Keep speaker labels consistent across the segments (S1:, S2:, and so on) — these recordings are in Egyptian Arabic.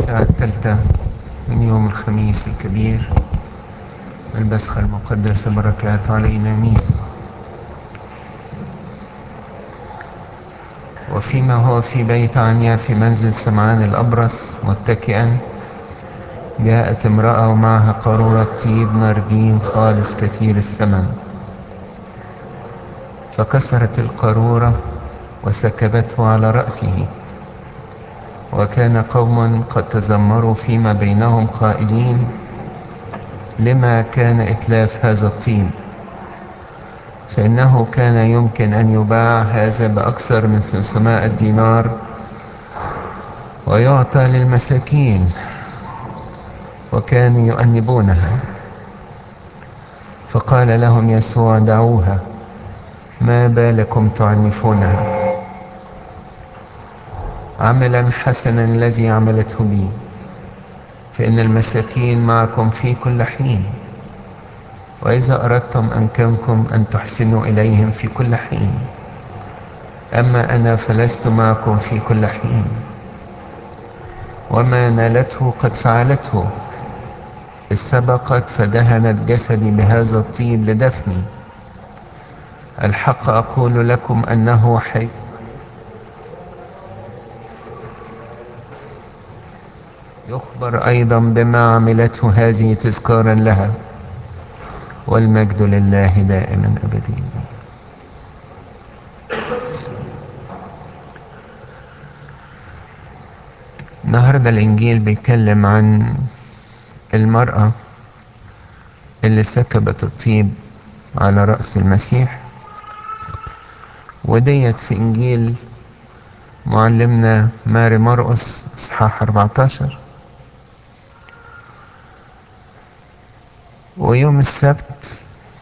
S1: الساعة الثالثة من يوم الخميس الكبير البسخة المقدسة بركات علينا مين وفيما هو في بيت عنيا في منزل سمعان الأبرص متكئا جاءت امرأة ومعها قارورة طيب ناردين خالص كثير الثمن فكسرت القارورة وسكبته على رأسه وكان قوم قد تذمروا فيما بينهم قائلين لما كان إتلاف هذا الطين فإنه كان يمكن أن يباع هذا بأكثر من 300 دينار ويعطى للمساكين وكانوا يؤنبونها فقال لهم يسوع دعوها ما بالكم تعنفونها عملا حسنا الذي عملته بي فإن المساكين معكم في كل حين وإذا أردتم أمكنكم أن تحسنوا إليهم في كل حين أما أنا فلست معكم في كل حين وما نالته قد فعلته إذ سبقت فدهنت جسدي بهذا الطيب لدفني الحق أقول لكم أنه حيث يخبر أيضا بما عملته هذه تذكارا لها والمجد لله دائما أبديا النهاردة الإنجيل بيتكلم عن المرأة اللي سكبت الطيب على رأس المسيح وديت في إنجيل معلمنا ماري مرقس إصحاح 14 ويوم السبت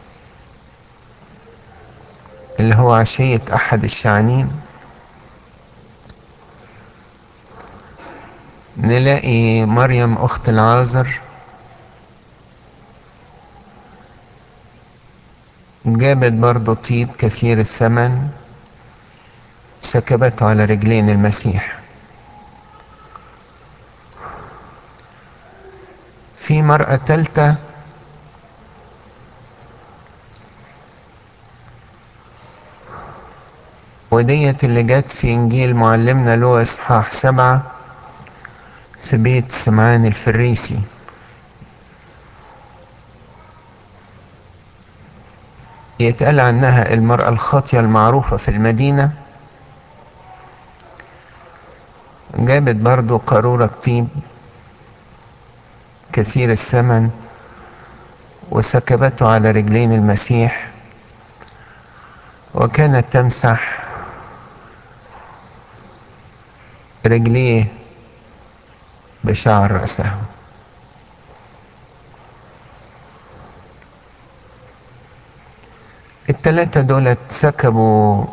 S1: اللي هو عشية أحد الشعانين نلاقي مريم أخت العازر جابت برضو طيب كثير الثمن سكبته على رجلين المسيح في مرأة تالتة وديت اللي جت في انجيل معلمنا له اصحاح سبعة في بيت سمعان الفريسي يتقال عنها المرأة الخاطية المعروفة في المدينة جابت برضو قارورة طيب كثير الثمن وسكبته على رجلين المسيح وكانت تمسح رجليه بشعر رأسه التلاتة دولت سكبوا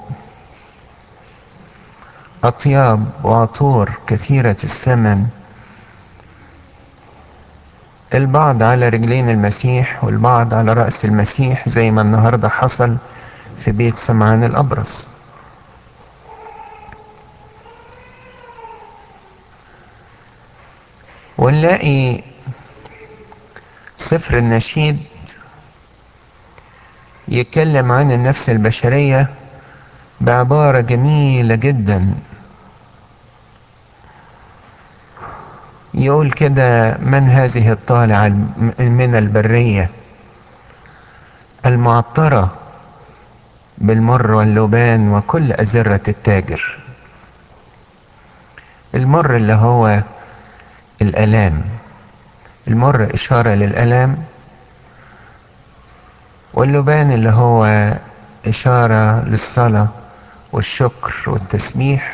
S1: أطياب وعطور كثيرة الثمن البعض على رجلين المسيح والبعض على رأس المسيح زي ما النهاردة حصل في بيت سمعان الأبرص ونلاقي سفر النشيد يتكلم عن النفس البشرية بعبارة جميلة جدا يقول كده من هذه الطالعة من البرية المعطرة بالمر واللبان وكل أزرة التاجر المر اللي هو الألام المر إشارة للألام واللبان اللي هو إشارة للصلاة والشكر والتسبيح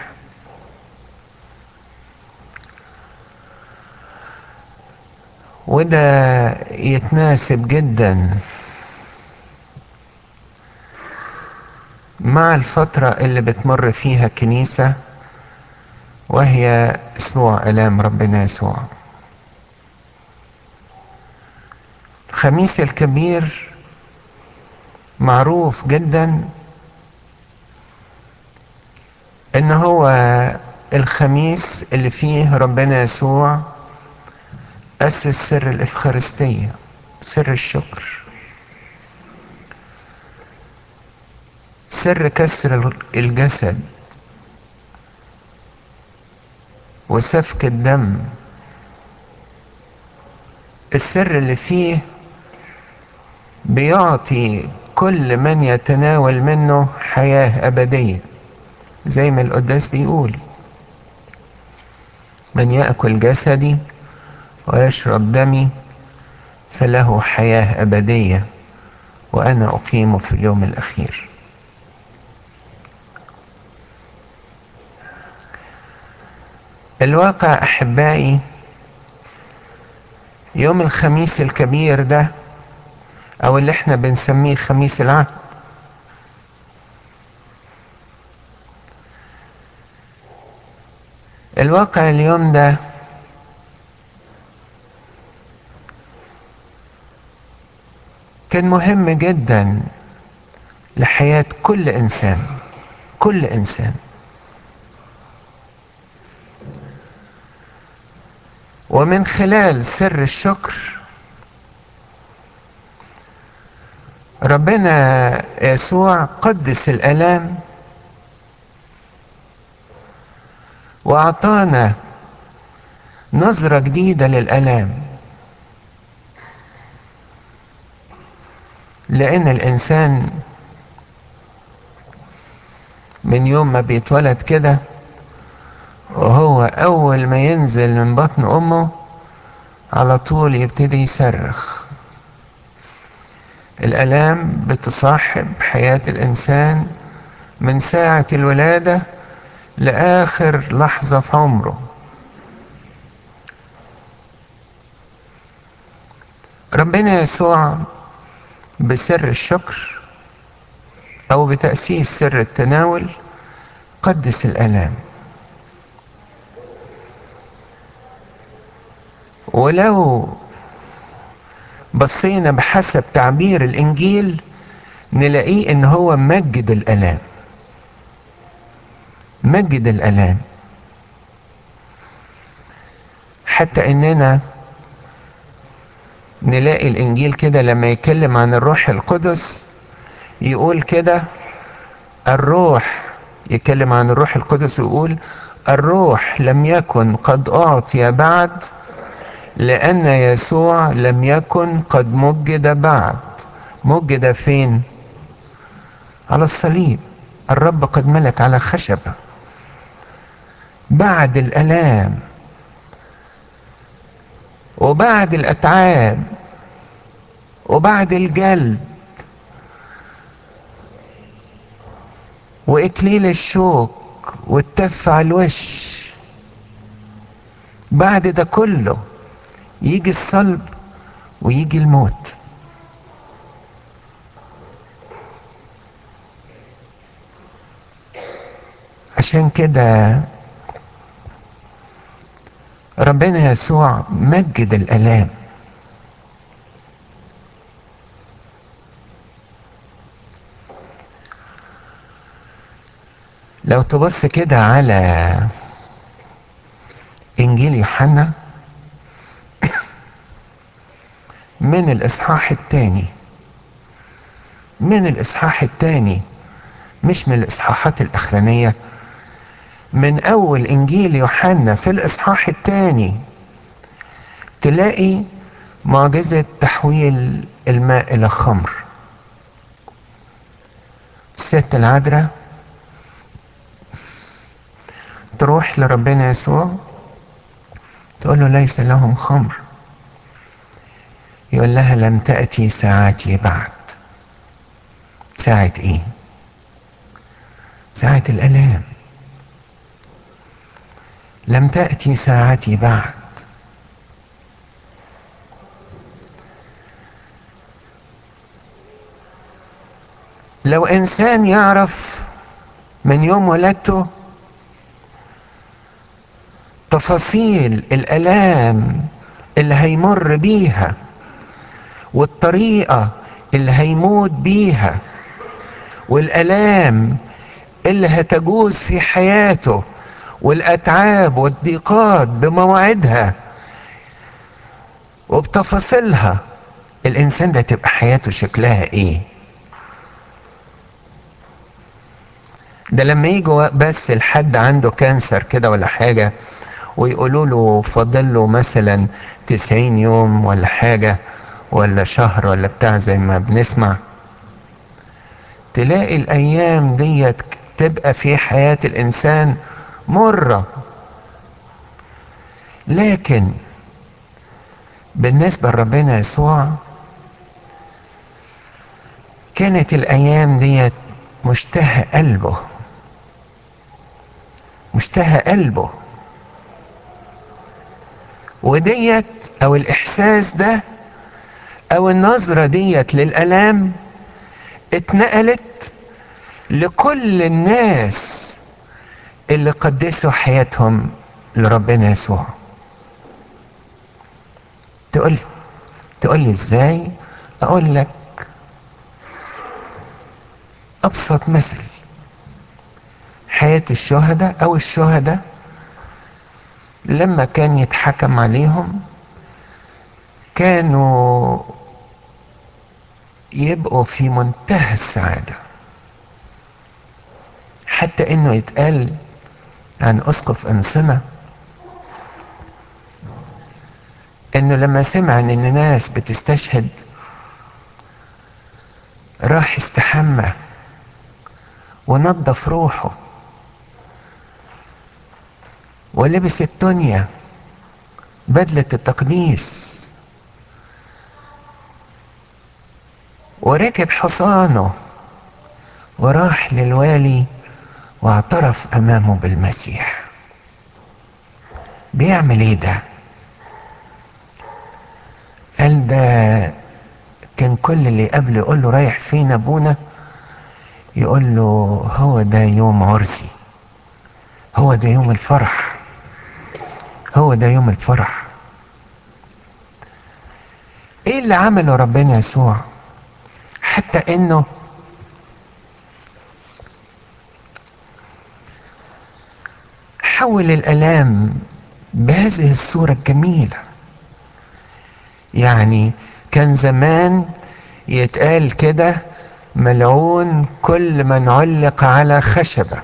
S1: وده يتناسب جدا مع الفترة اللي بتمر فيها الكنيسة وهي اسبوع الام ربنا يسوع الخميس الكبير معروف جدا ان هو الخميس اللي فيه ربنا يسوع أسس سر الإفخارستية سر الشكر سر كسر الجسد وسفك الدم السر اللي فيه بيعطي كل من يتناول منه حياة أبدية زي ما القداس بيقول من يأكل جسدي ويشرب دمي فله حياة أبدية وأنا أقيمه في اليوم الأخير الواقع أحبائي يوم الخميس الكبير ده أو اللي احنا بنسميه خميس العهد الواقع اليوم ده كان مهم جدا لحياة كل إنسان كل إنسان ومن خلال سر الشكر ربنا يسوع قدس الآلام وأعطانا نظرة جديدة للآلام لأن الإنسان من يوم ما بيتولد كده وهو أول ما ينزل من بطن أمه على طول يبتدي يصرخ الآلام بتصاحب حياة الإنسان من ساعة الولادة لآخر لحظة في عمره ربنا يسوع بسر الشكر أو بتأسيس سر التناول قدس الآلام ولو بصينا بحسب تعبير الإنجيل نلاقيه إن هو مجد الآلام مجد الآلام حتى إننا نلاقي الإنجيل كده لما يتكلم عن الروح القدس يقول كده الروح يتكلم عن الروح القدس ويقول الروح لم يكن قد أعطي بعد لأن يسوع لم يكن قد مجد بعد مجد فين على الصليب الرب قد ملك على خشبة بعد الألام وبعد الأتعاب وبعد الجلد وإكليل الشوك والتف على الوش بعد ده كله يجي الصلب ويجي الموت عشان كده ربنا يسوع مجد الالام لو تبص كده على انجيل يوحنا من الاصحاح الثاني من الاصحاح الثاني مش من الاصحاحات الاخرانيه من اول انجيل يوحنا في الاصحاح الثاني تلاقي معجزه تحويل الماء الى خمر الست العذراء تروح لربنا يسوع تقول له ليس لهم خمر يقول لها لم تأتي ساعتي بعد ساعة ايه ساعة الألام لم تأتي ساعتي بعد لو إنسان يعرف من يوم ولادته تفاصيل الآلام اللي هيمر بيها والطريقة اللي هيموت بيها والآلام اللي هتجوز في حياته والأتعاب والضيقات بمواعيدها وبتفاصيلها الانسان ده تبقى حياته شكلها ايه ده لما يجوا بس الحد عنده كانسر كده ولا حاجة ويقولوا له فاضل له مثلا تسعين يوم ولا حاجة ولا شهر ولا بتاع زي ما بنسمع تلاقي الأيام ديت تبقى في حياة الإنسان مرة لكن بالنسبة لربنا يسوع كانت الأيام ديت مشتهى قلبه مشتهى قلبه وديت او الاحساس ده او النظرة ديت للالام اتنقلت لكل الناس اللي قدسوا حياتهم لربنا يسوع تقول تقول لي ازاي اقول لك ابسط مثل حياة الشهداء او الشهداء لما كان يتحكم عليهم كانوا يبقوا في منتهى السعادة حتى انه يتقال عن اسقف انسنة انه لما سمع ان الناس بتستشهد راح استحمى ونظف روحه ولبس التونيا بدلة التقديس وركب حصانه وراح للوالي واعترف امامه بالمسيح بيعمل ايه ده قال ده كان كل اللي قبله يقول له رايح فين ابونا يقول له هو ده يوم عرسي هو ده يوم الفرح هو ده يوم الفرح ايه اللي عمله ربنا يسوع حتى انه حول الالام بهذه الصوره الجميله يعني كان زمان يتقال كده ملعون كل من علق على خشبه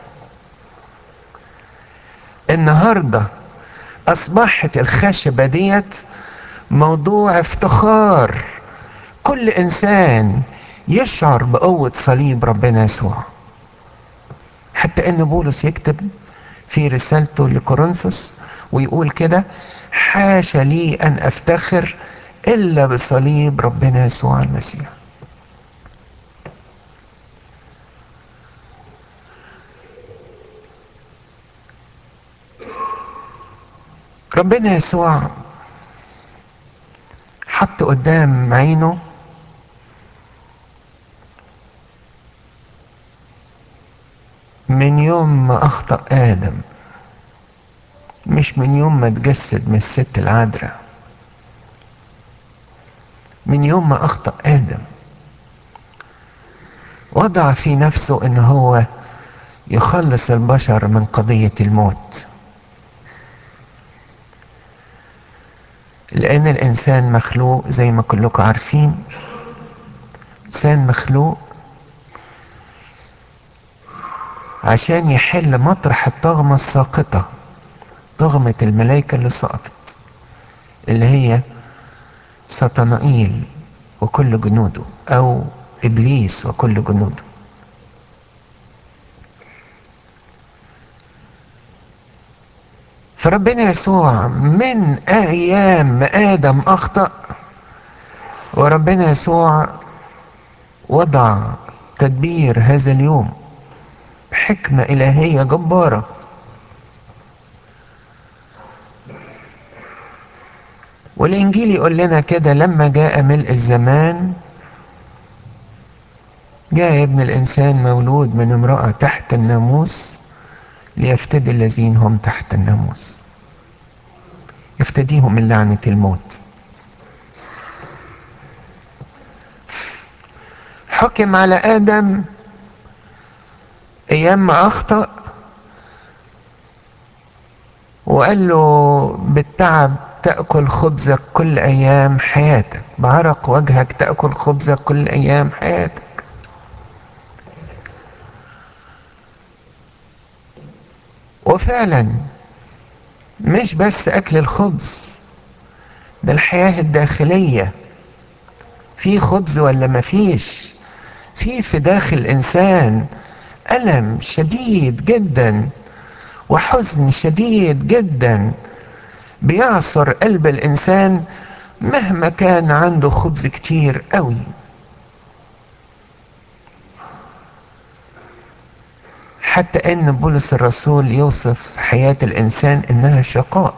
S1: النهارده اصبحت الخشبه ديت موضوع افتخار كل انسان يشعر بقوه صليب ربنا يسوع حتى ان بولس يكتب في رسالته لكورنثوس ويقول كده حاشا لي ان افتخر الا بصليب ربنا يسوع المسيح ربنا يسوع حط قدام عينه من يوم ما اخطا ادم مش من يوم ما اتجسد من الست العذراء من يوم ما اخطا ادم وضع في نفسه ان هو يخلص البشر من قضيه الموت لان الانسان مخلوق زي ما كلكم عارفين انسان مخلوق عشان يحل مطرح الطغمة الساقطة طغمة الملائكة اللي سقطت اللي هي سطنائيل وكل جنوده أو إبليس وكل جنوده فربنا يسوع من أيام ما آدم أخطأ وربنا يسوع وضع تدبير هذا اليوم حكمة إلهية جبارة والإنجيل يقول لنا كده لما جاء ملء الزمان جاء ابن الإنسان مولود من امرأة تحت الناموس ليفتدي الذين هم تحت الناموس يفتديهم من لعنة الموت حكم على آدم أيام ما أخطأ وقال له بالتعب تأكل خبزك كل أيام حياتك بعرق وجهك تأكل خبزك كل أيام حياتك وفعلا مش بس أكل الخبز ده الحياة الداخلية في خبز ولا مفيش في في داخل الإنسان ألم شديد جدا وحزن شديد جدا بيعصر قلب الإنسان مهما كان عنده خبز كتير قوي حتى ان بولس الرسول يوصف حياة الانسان انها شقاء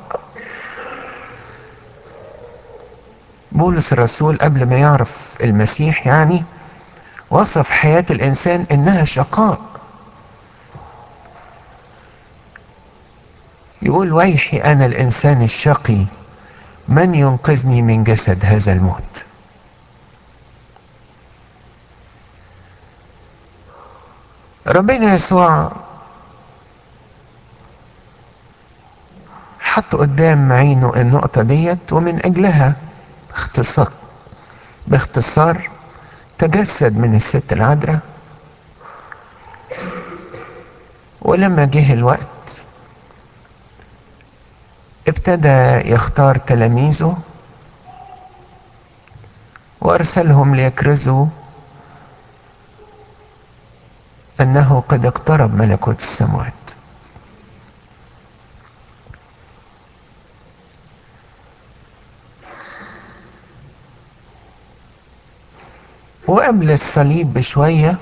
S1: بولس الرسول قبل ما يعرف المسيح يعني وصف حياة الانسان انها شقاء يقول ويحي انا الانسان الشقي من ينقذني من جسد هذا الموت ربنا يسوع حط قدام عينه النقطة ديت ومن أجلها اختصار باختصار تجسد من الست العذراء ولما جه الوقت ابتدى يختار تلاميذه وارسلهم ليكرزوا انه قد اقترب ملكوت السماوات وقبل الصليب بشويه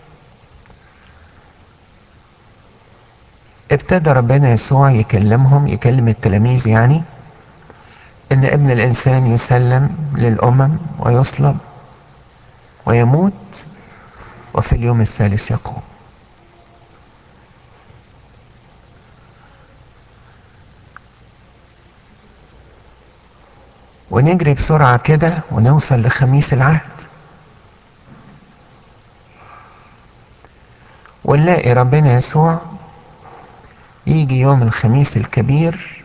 S1: ابتدى ربنا يسوع يكلمهم يكلم التلاميذ يعني ان ابن الانسان يسلم للامم ويصلب ويموت وفي اليوم الثالث يقوم ونجري بسرعة كده ونوصل لخميس العهد ونلاقي ربنا يسوع يجي يوم الخميس الكبير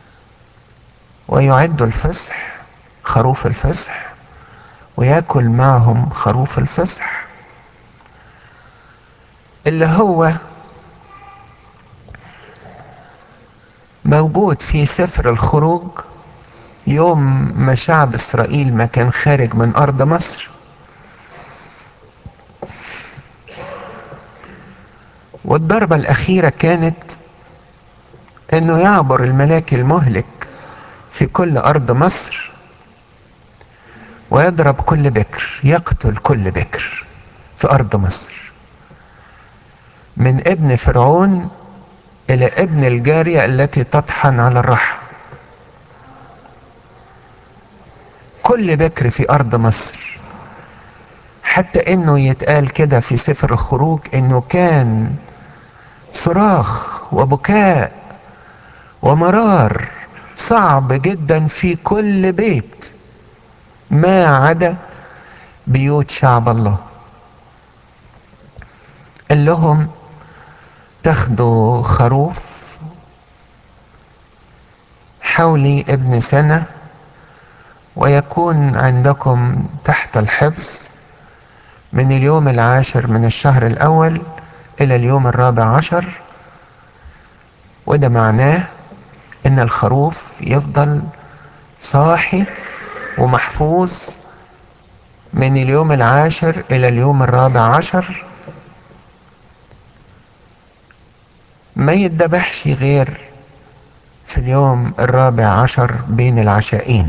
S1: ويعد الفصح خروف الفصح وياكل معهم خروف الفصح اللي هو موجود في سفر الخروج يوم ما شعب اسرائيل ما كان خارج من ارض مصر والضربة الاخيرة كانت انه يعبر الملاك المهلك في كل ارض مصر ويضرب كل بكر يقتل كل بكر في ارض مصر من ابن فرعون الى ابن الجارية التي تطحن على الرحم كل بكر في ارض مصر حتى انه يتقال كده في سفر الخروج انه كان صراخ وبكاء ومرار صعب جدا في كل بيت ما عدا بيوت شعب الله قال لهم تاخدوا خروف حولي ابن سنة ويكون عندكم تحت الحفظ من اليوم العاشر من الشهر الأول إلى اليوم الرابع عشر وده معناه إن الخروف يفضل صاحي ومحفوظ من اليوم العاشر إلى اليوم الرابع عشر ما يتذبحش غير في اليوم الرابع عشر بين العشاءين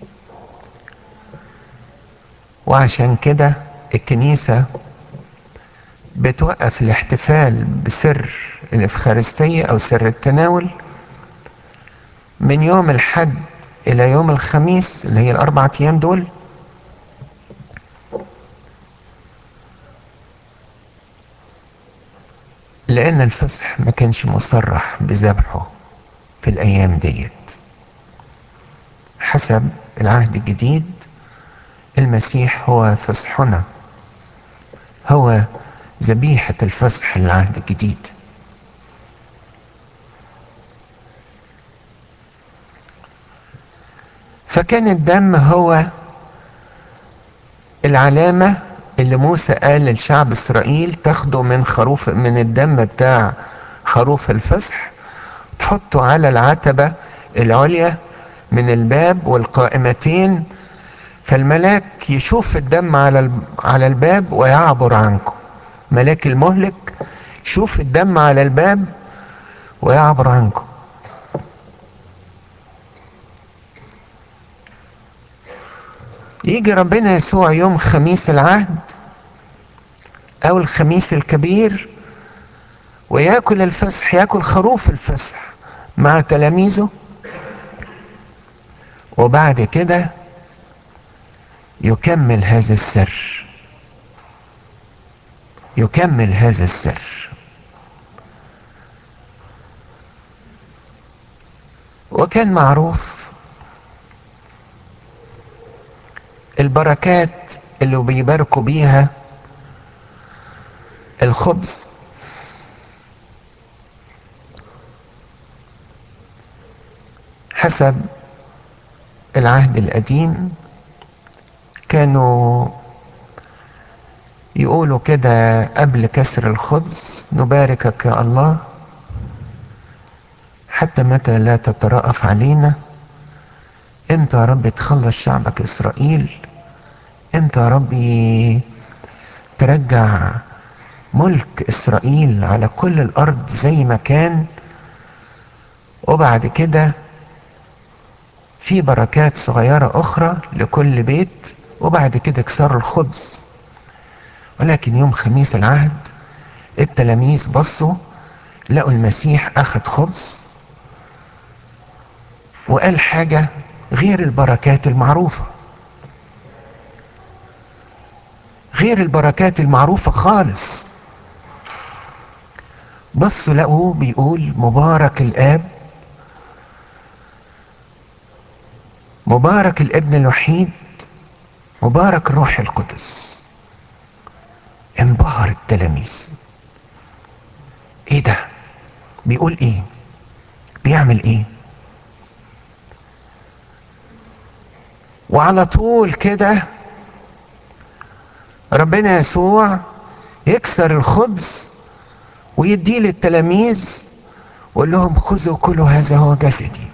S1: وعشان كده الكنيسة بتوقف الاحتفال بسر الإفخارستية أو سر التناول من يوم الحد إلى يوم الخميس اللي هي الأربعة أيام دول لأن الفصح ما كانش مصرح بذبحه في الأيام ديت حسب العهد الجديد المسيح هو فصحنا هو ذبيحة الفصح للعهد الجديد فكان الدم هو العلامة اللي موسى قال للشعب اسرائيل تاخده من خروف من الدم بتاع خروف الفصح تحطه على العتبة العليا من الباب والقائمتين فالملاك يشوف الدم على على الباب ويعبر عنكم ملاك المهلك يشوف الدم على الباب ويعبر عنكم يجي ربنا يسوع يوم خميس العهد او الخميس الكبير وياكل الفسح ياكل خروف الفسح مع تلاميذه وبعد كده يكمل هذا السر يكمل هذا السر وكان معروف البركات اللي بيباركوا بيها الخبز حسب العهد القديم كانوا يقولوا كده قبل كسر الخبز نباركك يا الله حتى متى لا تترأف علينا امتى يا رب تخلص شعبك اسرائيل امتى يا رب ترجع ملك اسرائيل على كل الارض زي ما كان وبعد كده في بركات صغيرة أخرى لكل بيت وبعد كده كسروا الخبز ولكن يوم خميس العهد التلاميذ بصوا لقوا المسيح أخذ خبز وقال حاجة غير البركات المعروفة غير البركات المعروفة خالص بصوا لقوا بيقول مبارك الآب مبارك الابن الوحيد مبارك الروح القدس انبهر التلاميذ ايه ده بيقول ايه بيعمل ايه وعلى طول كده ربنا يسوع يكسر الخبز ويديه للتلاميذ ويقول لهم خذوا كلوا هذا هو جسدي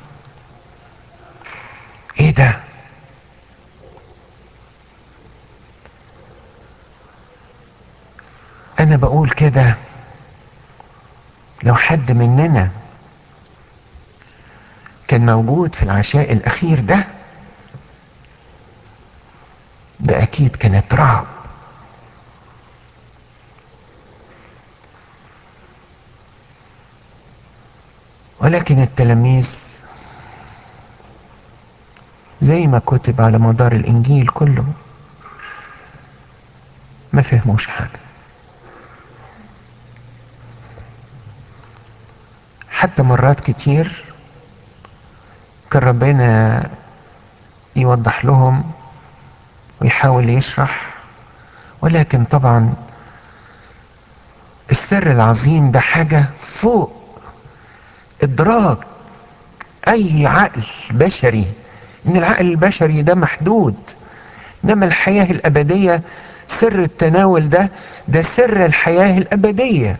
S1: ايه ده انا بقول كده لو حد مننا كان موجود في العشاء الاخير ده ده اكيد كانت رعب ولكن التلاميذ زي ما كتب على مدار الانجيل كله ما فهموش حاجه حتى مرات كتير كان ربنا يوضح لهم ويحاول يشرح ولكن طبعا السر العظيم ده حاجة فوق إدراك أي عقل بشري إن العقل البشري ده محدود إنما الحياة الأبدية سر التناول ده ده سر الحياة الأبدية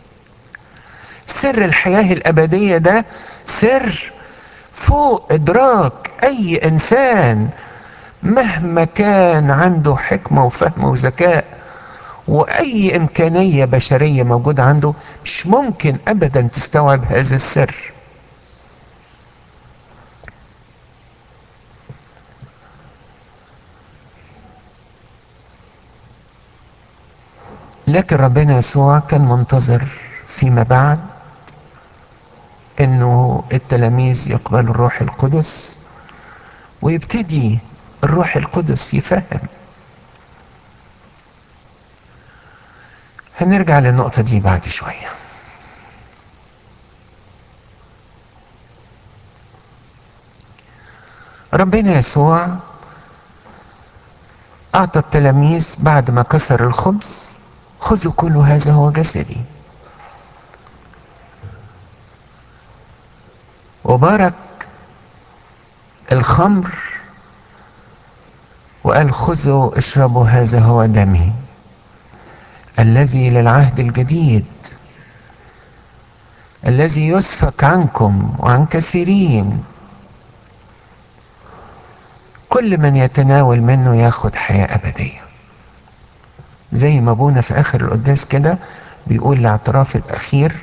S1: سر الحياة الأبدية ده سر فوق إدراك أي إنسان مهما كان عنده حكمة وفهم وذكاء وأي إمكانية بشرية موجودة عنده مش ممكن أبدا تستوعب هذا السر لكن ربنا يسوع كان منتظر فيما بعد انه التلاميذ يقبلوا الروح القدس ويبتدي الروح القدس يفهم هنرجع للنقطة دي بعد شوية ربنا يسوع أعطى التلاميذ بعد ما كسر الخبز خذوا كل هذا هو جسدي وبارك الخمر وقال خذوا اشربوا هذا هو دمي الذي للعهد الجديد الذي يسفك عنكم وعن كثيرين كل من يتناول منه ياخد حياة أبدية زي ما ابونا في آخر القداس كده بيقول الاعتراف الأخير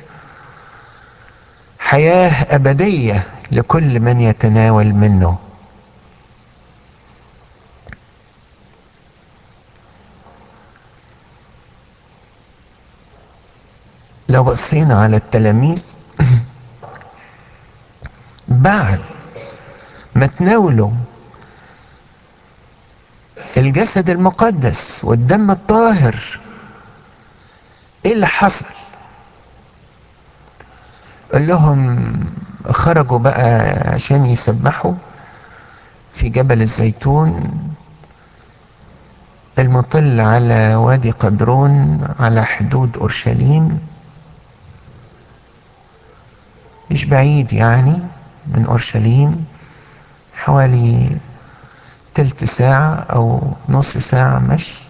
S1: حياة أبدية لكل من يتناول منه لو بصينا على التلاميذ بعد ما تناولوا الجسد المقدس والدم الطاهر ايه اللي حصل قال لهم خرجوا بقى عشان يسبحوا في جبل الزيتون المطل على وادي قدرون على حدود اورشليم مش بعيد يعني من اورشليم حوالي تلت ساعة او نص ساعة مشي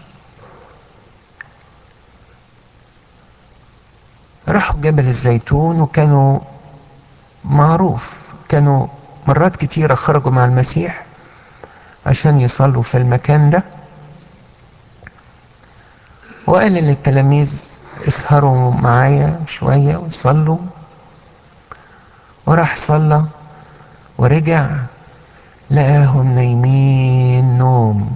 S1: راحوا جبل الزيتون وكانوا معروف كانوا مرات كتيرة خرجوا مع المسيح عشان يصلوا في المكان ده وقال للتلاميذ اسهروا معايا شوية وصلوا وراح صلى ورجع لقاهم نايمين نوم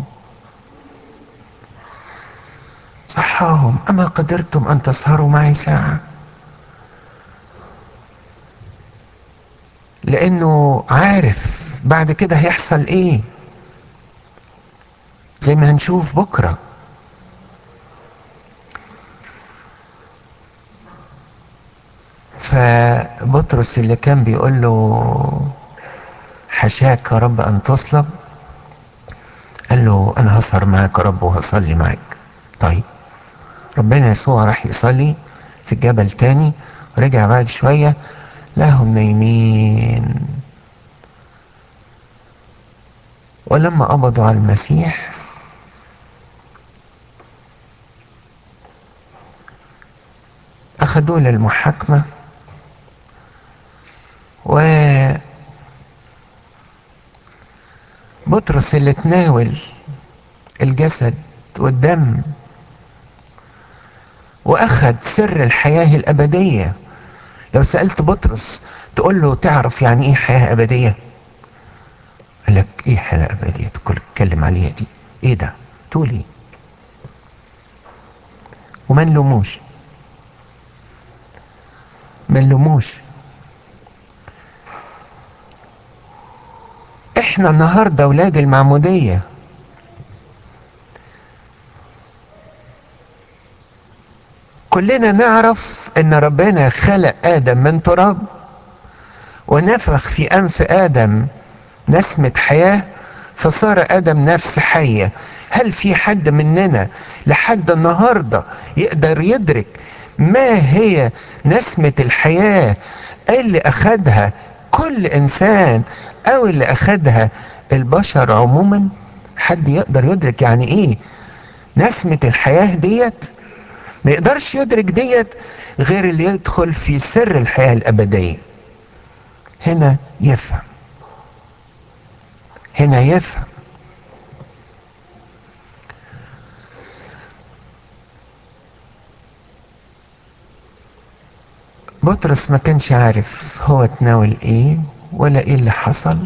S1: صحاهم أما قدرتم أن تسهروا معي ساعة لأنه عارف بعد كده هيحصل إيه زي ما هنشوف بكرة فبطرس اللي كان بيقول له حشاك يا رب أن تصلب قال له أنا هسهر معاك يا رب وهصلي معاك طيب ربنا يسوع راح يصلي في الجبل تاني ورجع بعد شوية لهم نايمين ولما قبضوا على المسيح أخذوه للمحاكمة و بطرس اللي تناول الجسد والدم واخد سر الحياة الابدية لو سألت بطرس تقول له تعرف يعني ايه حياة ابدية قال لك ايه حياة ابدية تقول اتكلم عليها دي ايه ده تقول ايه وما نلوموش ما نلوموش احنا النهارده اولاد المعموديه كلنا نعرف ان ربنا خلق ادم من تراب ونفخ في انف ادم نسمه حياه فصار ادم نفس حيه هل في حد مننا لحد النهارده يقدر يدرك ما هي نسمه الحياه اللي اخدها كل انسان او اللي اخدها البشر عموما حد يقدر يدرك يعني ايه نسمة الحياة ديت ما يقدرش يدرك ديت غير اللي يدخل في سر الحياة الأبدية هنا يفهم هنا يفهم بطرس ما كانش عارف هو تناول ايه ولا ايه اللي حصل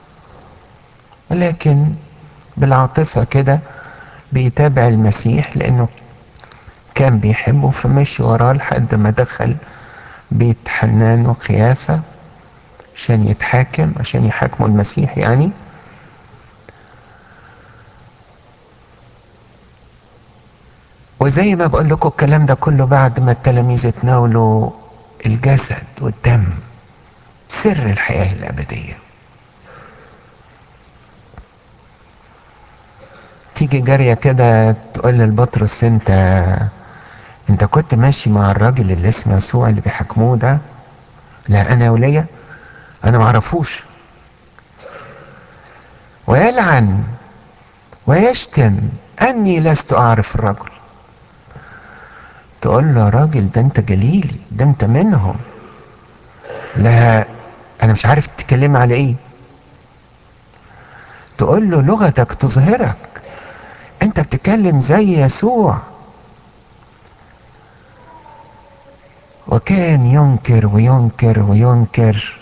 S1: ولكن بالعاطفة كده بيتابع المسيح لانه كان بيحبه فمشي وراه لحد ما دخل بيت حنان وقيافة عشان يتحاكم عشان يحاكموا المسيح يعني وزي ما بقول لكم الكلام ده كله بعد ما التلاميذ اتناولوا الجسد والدم سر الحياة الأبدية تيجي جارية كده تقول للبطرس انت انت كنت ماشي مع الراجل اللي اسمه يسوع اللي بيحاكموه ده لا انا وليا انا معرفوش ويلعن ويشتم أني لست أعرف الرجل تقول له يا راجل ده أنت جليلي ده أنت منهم لا أنا مش عارف تتكلم على إيه تقول له لغتك تظهرك أنت بتتكلم زي يسوع وكان ينكر وينكر وينكر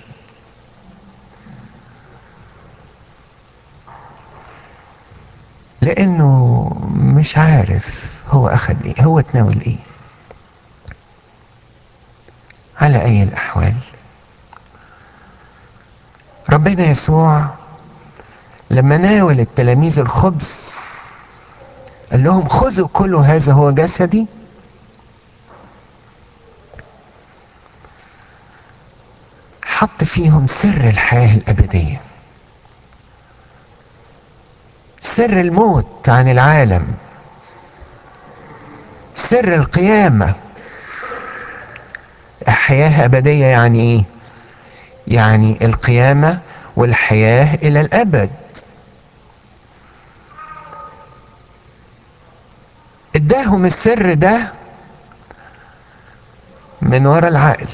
S1: لانه مش عارف هو اخذ ايه هو تناول ايه على اي الاحوال ربنا يسوع لما ناول التلاميذ الخبز قال لهم خذوا كل هذا هو جسدي حط فيهم سر الحياه الابديه سر الموت عن العالم سر القيامة حياة أبدية يعني إيه؟ يعني القيامة والحياة إلى الأبد اداهم السر ده من وراء العقل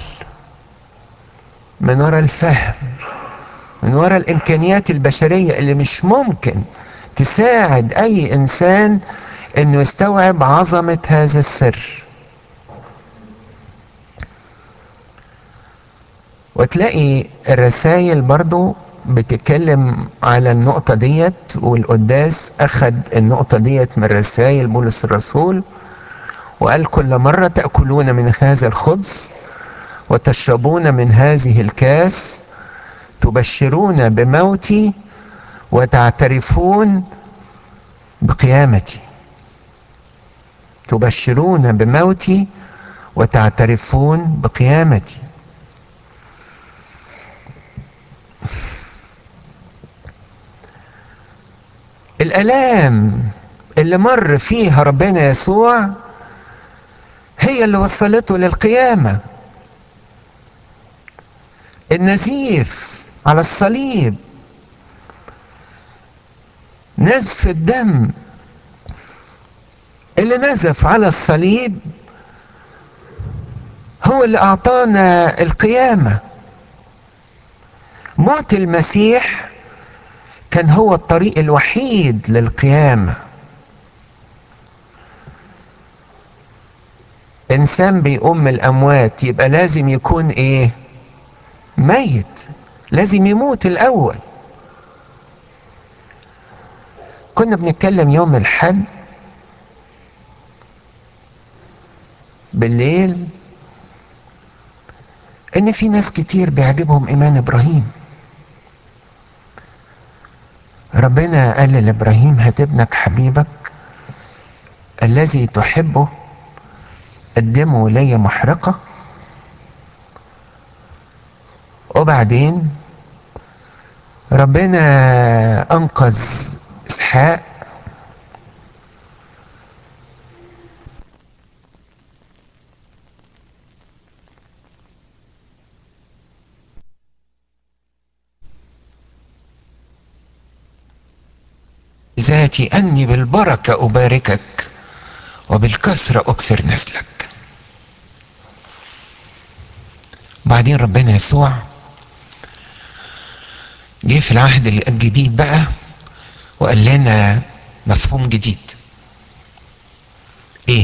S1: من وراء الفهم من وراء الإمكانيات البشرية اللي مش ممكن تساعد اي انسان انه يستوعب عظمة هذا السر وتلاقي الرسائل برضو بتتكلم على النقطة ديت والقداس أخد النقطة ديت من رسائل بولس الرسول وقال كل مرة تأكلون من هذا الخبز وتشربون من هذه الكاس تبشرون بموتي وتعترفون بقيامتي تبشرون بموتي وتعترفون بقيامتي الالام اللي مر فيها ربنا يسوع هي اللي وصلته للقيامه النزيف على الصليب نزف الدم اللي نزف على الصليب هو اللي اعطانا القيامه موت المسيح كان هو الطريق الوحيد للقيامه انسان بيقوم من الاموات يبقى لازم يكون ايه ميت لازم يموت الاول كنا بنتكلم يوم الحد بالليل ان في ناس كتير بيعجبهم ايمان ابراهيم ربنا قال لابراهيم هات ابنك حبيبك الذي تحبه قدمه لي محرقة وبعدين ربنا انقذ اسحاق ذاتي اني بالبركه اباركك وبالكثره اكثر نسلك بعدين ربنا يسوع جه في العهد الجديد بقى وقال لنا مفهوم جديد ايه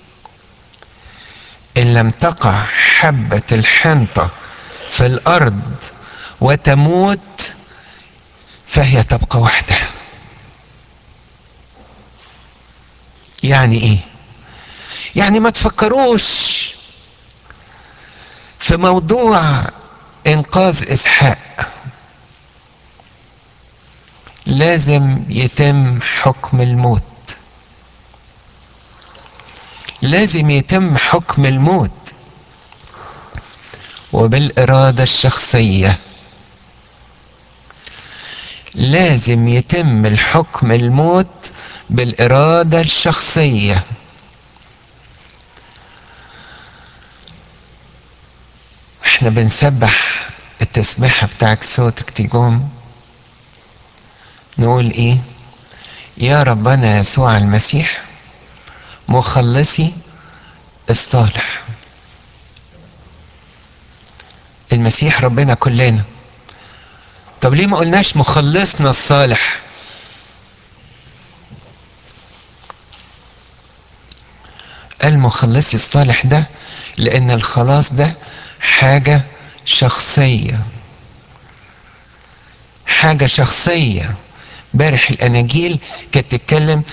S1: ان لم تقع حبة الحنطة في الارض وتموت فهي تبقى وحدها يعني ايه يعني ما تفكروش في موضوع انقاذ اسحاق لازم يتم حكم الموت لازم يتم حكم الموت وبالإرادة الشخصية لازم يتم الحكم الموت بالإرادة الشخصية احنا بنسبح التسبيحة بتاعك صوتك تجوم نقول ايه يا ربنا يسوع المسيح مخلصي الصالح المسيح ربنا كلنا طب ليه ما قلناش مخلصنا الصالح قال مخلصي الصالح ده لان الخلاص ده حاجة شخصية حاجة شخصية بارح الاناجيل كانت تتكلم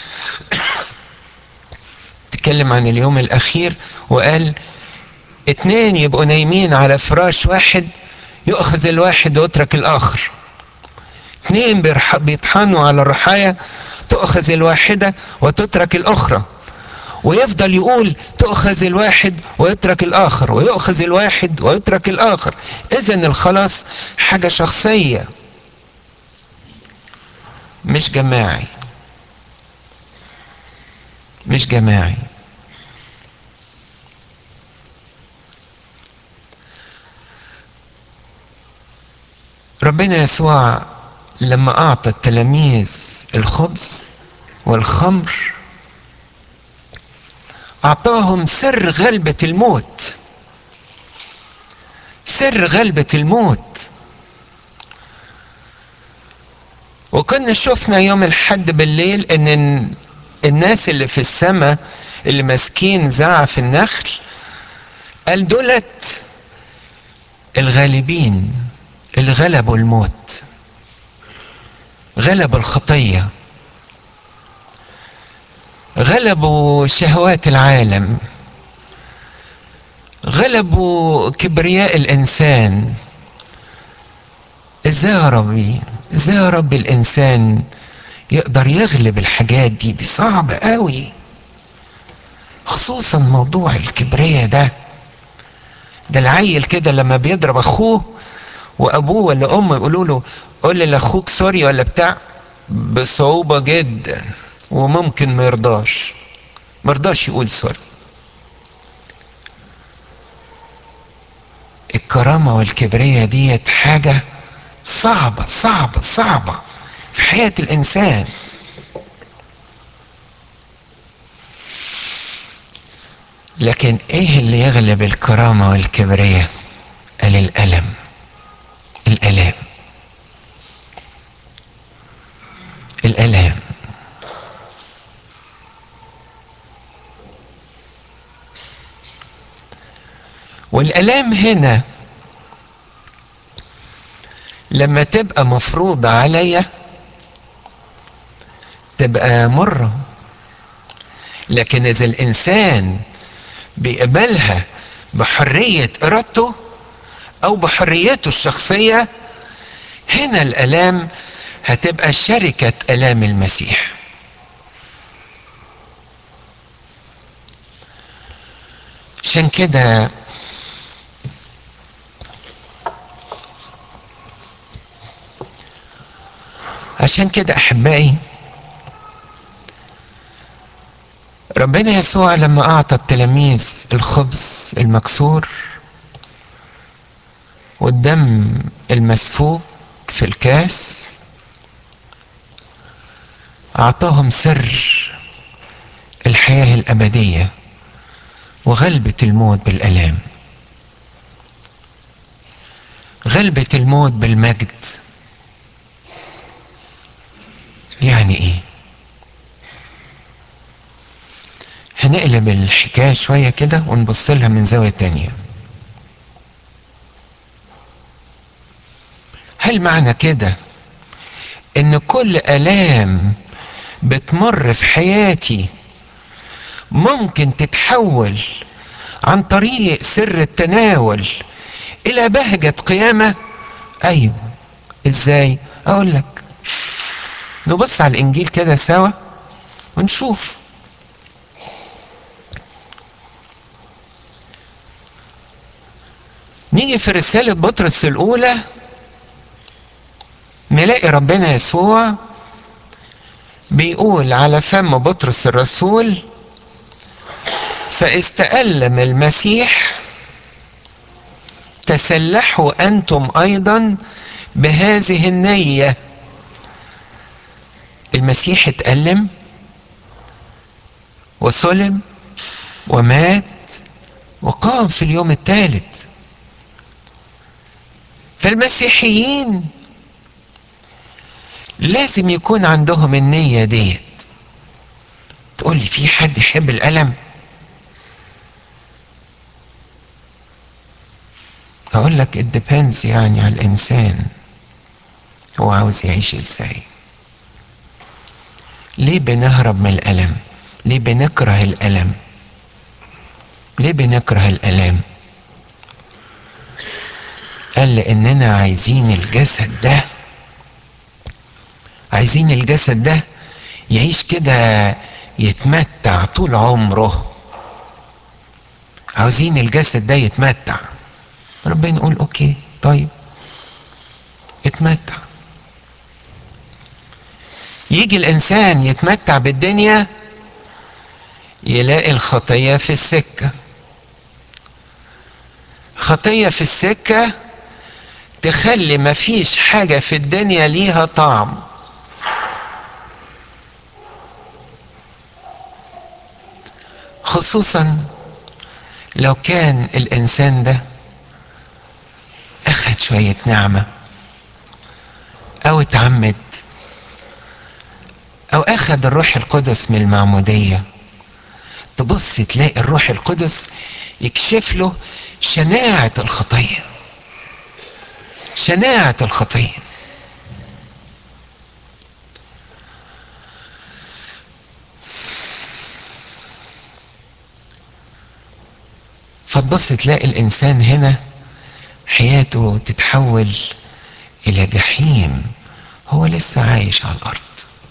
S1: تتكلم عن اليوم الاخير وقال اتنين يبقوا نايمين على فراش واحد يؤخذ الواحد ويترك الاخر اتنين بيطحنوا على الرحايا تؤخذ الواحدة وتترك الاخرى ويفضل يقول تؤخذ الواحد ويترك الاخر ويؤخذ الواحد ويترك الاخر اذا الخلاص حاجة شخصية مش جماعي مش جماعي ربنا يسوع لما اعطى التلاميذ الخبز والخمر اعطاهم سر غلبة الموت سر غلبة الموت وكنا شفنا يوم الحد بالليل ان الناس اللي في السماء اللي ماسكين زعف النخل قال دولت الغالبين اللي غلبوا الموت غلبوا الخطية غلبوا شهوات العالم غلبوا كبرياء الإنسان ازاي يا ربي ازاي يا رب الإنسان يقدر يغلب الحاجات دي دي صعبة قوي خصوصا موضوع الكبرياء ده ده العيل كده لما بيضرب اخوه وابوه ولا امه يقولوا له قول لاخوك سوري ولا بتاع بصعوبه جدا وممكن ما يرضاش ما يرضاش يقول سوري الكرامة والكبرية ديت حاجة صعبة صعبة صعبة في حياة الإنسان لكن إيه اللي يغلب الكرامة والكبرية؟ قال الألم الآلام الآلام والآلام هنا لما تبقى مفروضة عليا تبقى مرة لكن إذا الإنسان بيقبلها بحرية إرادته أو بحريته الشخصية هنا الآلام هتبقى شركة آلام المسيح عشان كده عشان كده احبائي ربنا يسوع لما اعطى التلاميذ الخبز المكسور والدم المسفوك في الكاس اعطاهم سر الحياه الابديه وغلبه الموت بالالام غلبه الموت بالمجد يعني ايه هنقلب الحكايه شويه كده ونبص لها من زاويه تانيه هل معنى كده ان كل الام بتمر في حياتي ممكن تتحول عن طريق سر التناول الى بهجة قيامة ايوه ازاي اقول لك نبص على الانجيل كده سوا ونشوف نيجي في رسالة بطرس الأولى نلاقي ربنا يسوع بيقول على فم بطرس الرسول فاستألم المسيح تسلحوا أنتم أيضا بهذه النية المسيح اتألم وصلب ومات وقام في اليوم الثالث فالمسيحيين لازم يكون عندهم النية ديت تقول لي في حد يحب الألم أقول لك it depends يعني على الإنسان هو عاوز يعيش إزاي ليه بنهرب من الألم ليه بنكره الألم ليه بنكره الألم قال لأننا عايزين الجسد ده عايزين الجسد ده يعيش كده يتمتع طول عمره عاوزين الجسد ده يتمتع ربنا يقول اوكي طيب اتمتع يجي الانسان يتمتع بالدنيا يلاقي الخطيه في السكه خطيه في السكه تخلي مفيش حاجه في الدنيا ليها طعم خصوصا لو كان الانسان ده اخد شويه نعمه او اتعمد او اخد الروح القدس من المعموديه تبص تلاقي الروح القدس يكشف له شناعه الخطيه شناعه الخطيه فتبص تلاقي الانسان هنا حياته تتحول الى جحيم هو لسه عايش على الارض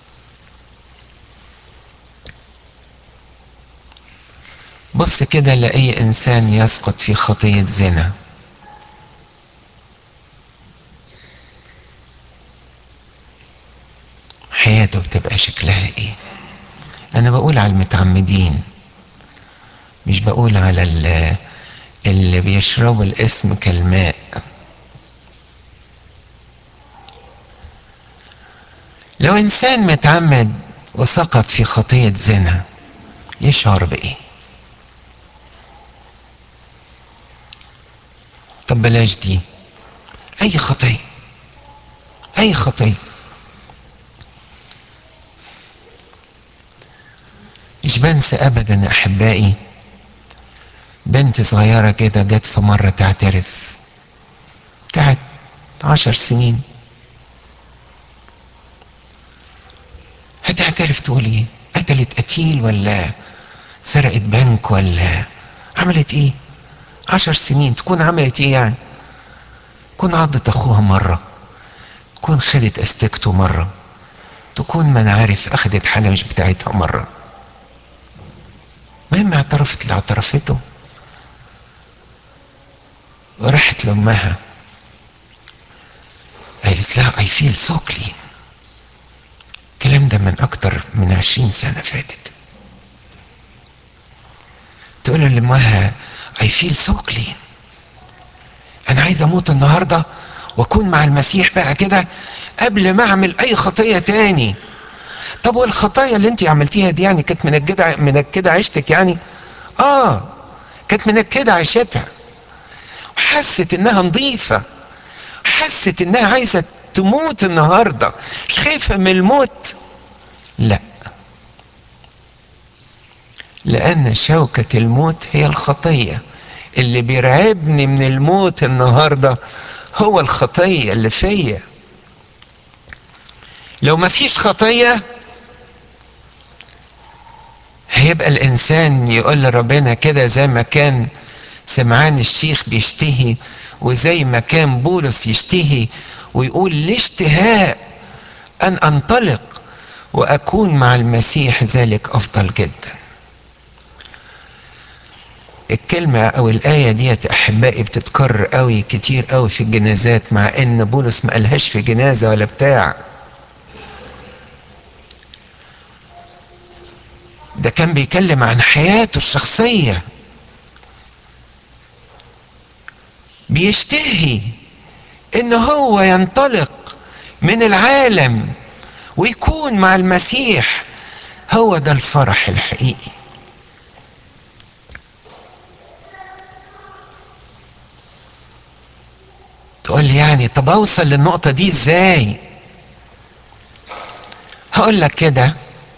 S1: بص كده لاي انسان يسقط في خطيه زنا حياته بتبقى شكلها ايه انا بقول على المتعمدين مش بقول على اللي بيشربوا الاسم كالماء لو انسان متعمد وسقط في خطيه زنا يشعر بايه طب بلاش دي اي خطيه اي خطيه مش بنسى ابدا احبائي بنت صغيرة كده جت في مرة تعترف بتاعت عشر سنين هتعترف تقول ايه قتلت قتيل ولا سرقت بنك ولا عملت ايه عشر سنين تكون عملت ايه يعني تكون عضت اخوها مرة تكون خدت استكته مرة تكون من عارف اخدت حاجة مش بتاعتها مرة المهم اعترفت اللي اعترفته وراحت لامها قالت لها اي فيل سو كلين الكلام ده من اكتر من عشرين سنة فاتت تقول لامها اي فيل سو كلين انا عايز اموت النهاردة واكون مع المسيح بقى كده قبل ما اعمل اي خطية تاني طب والخطايا اللي انت عملتيها دي يعني كانت من كده من كده عيشتك يعني اه كانت من كده عيشتها حست انها نظيفة حست انها عايزة تموت النهاردة مش خايفة من الموت لا لان شوكة الموت هي الخطية اللي بيرعبني من الموت النهاردة هو الخطية اللي فيا لو ما فيش خطية هيبقى الانسان يقول لربنا كده زي ما كان سمعان الشيخ بيشتهي وزي ما كان بولس يشتهي ويقول الاشتهاء ان انطلق واكون مع المسيح ذلك افضل جدا الكلمة او الآية ديت احبائي بتتكرر قوي كتير قوي في الجنازات مع ان بولس ما قالهاش في جنازة ولا بتاع ده كان بيتكلم عن حياته الشخصية بيشتهي ان هو ينطلق من العالم ويكون مع المسيح هو ده الفرح الحقيقي تقول لي يعني طب اوصل للنقطة دي ازاي هقول لك كده